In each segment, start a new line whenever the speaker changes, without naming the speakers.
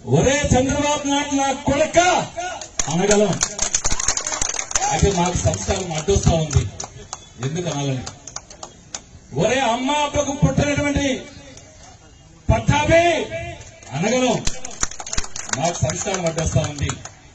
ఒరే చంద్రబాబు నాయుడు నా కొడుక అనగలం అయితే మాకు సంస్కారం అడ్డొస్తా ఉంది ఎందుకు అనాలని ఒరే అమ్మ అబ్బకు పుట్టినటువంటి పట్టాభి అనగలం మాకు సంస్కారం అడ్డొస్తా ఉంది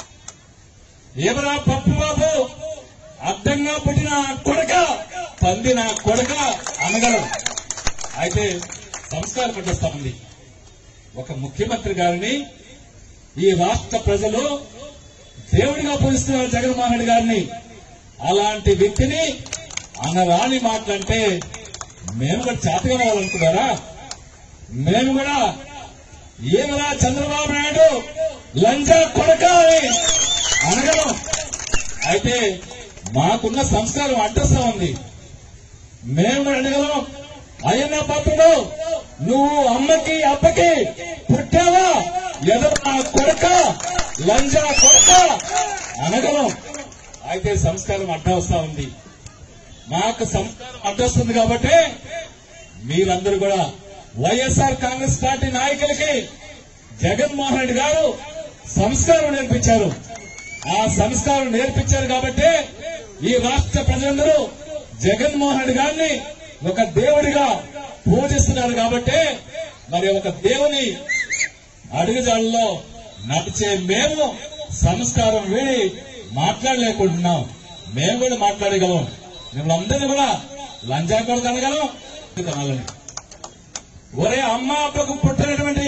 ఏమరా పప్పు బాబు అడ్డంగా పుట్టిన ఆ కొడక పంది నా కొడక అనగలం అయితే సంస్కారం అడ్డొస్తా ఉంది ఒక ముఖ్యమంత్రి గారిని ఈ రాష్ట్ర ప్రజలు దేవుడిగా పూజిస్తున్నారు జగన్మోహన్ రెడ్డి గారిని అలాంటి వ్యక్తిని అనరాని మాటలంటే మేము కూడా చేతగా రావాలనుకున్నారా మేము కూడా ఏమరా చంద్రబాబు నాయుడు లంచా కొడక అని అనగలం అయితే మాకున్న సంస్కారం అడ్డస్తా ఉంది మేము కూడా అడగలం అయ్యన్న పాత్రుడు నువ్వు అమ్మకి అబ్బకి పుట్టావా ఎదురు నా కొడక లంజా కొడక అనగలం అయితే సంస్కారం అడ్డవస్తా ఉంది మాకు సంస్కారం అడ్డొస్తుంది కాబట్టి మీరందరూ కూడా వైఎస్ఆర్ కాంగ్రెస్ పార్టీ నాయకులకి జగన్మోహన్ రెడ్డి గారు సంస్కారం నేర్పించారు ఆ సంస్కారం నేర్పించారు కాబట్టి ఈ రాష్ట్ర ప్రజలందరూ జగన్మోహన్ రెడ్డి గారిని ఒక దేవుడిగా పూజిస్తున్నారు కాబట్టి మరి ఒక దేవుని అడుగుజాడల్లో నడిచే మేము సంస్కారం వీడి మాట్లాడలేకుంటున్నాం మేము కూడా మాట్లాడగలం మిమ్మల్ని అందరినీ కూడా లంజా కూడా అనగలం అనాలని ఒరే అమ్మ అబ్బకు పుట్టినటువంటి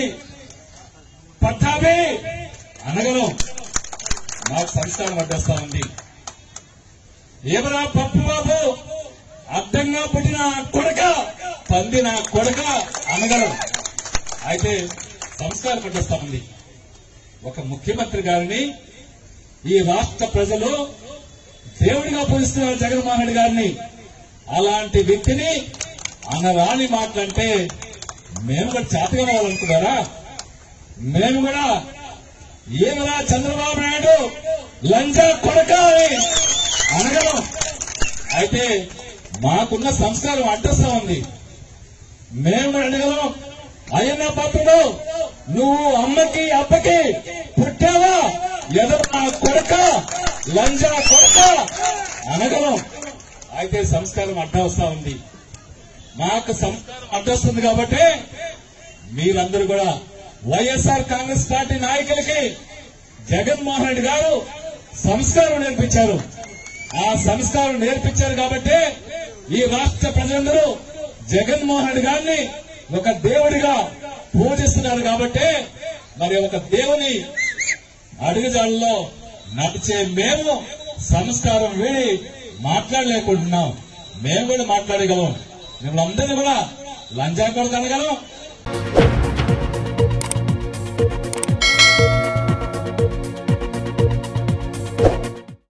పట్టాభి అనగలం మాకు సంస్కారం అడ్డొస్తా ఉంది ఏమరా పప్పు బాబు అడ్డంగా పుట్టిన ఆ కొడక పంది నా కొడక అనగలం అయితే సంస్కారం అడ్డొస్తా ఉంది ఒక ముఖ్యమంత్రి గారిని ఈ రాష్ట్ర ప్రజలు దేవుడిగా పూజిస్తున్నారు జగన్మోహన్ రెడ్డి గారిని అలాంటి వ్యక్తిని అనరాని మాటలంటే మేము కూడా చేతగా రావాలనుకున్నారా మేము కూడా ఏమరా చంద్రబాబు నాయుడు లంచా కొడక అని అనగలం అయితే మాకున్న సంస్కారం అడ్డస్తా ఉంది మేము కూడా అడగలం అయ్యన్న పాత్రుడు నువ్వు అమ్మకి అబ్బకి పుట్టావా ఎదురు నా కొడక లంజా కొడక అనగలం అయితే సంస్కారం అడ్డవస్తా ఉంది మాకు సంస్కారం అడ్డొస్తుంది కాబట్టి మీరందరూ కూడా వైఎస్ఆర్ కాంగ్రెస్ పార్టీ నాయకులకి జగన్మోహన్ రెడ్డి గారు సంస్కారం నేర్పించారు ఆ సంస్కారం నేర్పించారు కాబట్టి ఈ రాష్ట్ర ప్రజలందరూ జగన్మోహన్ రెడ్డి గారిని ఒక దేవుడిగా పూజిస్తున్నారు కాబట్టి మరి ఒక దేవుని అడుగుజాడల్లో నడిచే మేము సంస్కారం వీడి మాట్లాడలేకుంటున్నాం మేము కూడా మాట్లాడగలం మిమ్మల్ని అందరినీ కూడా లంజా కూడా అనగలం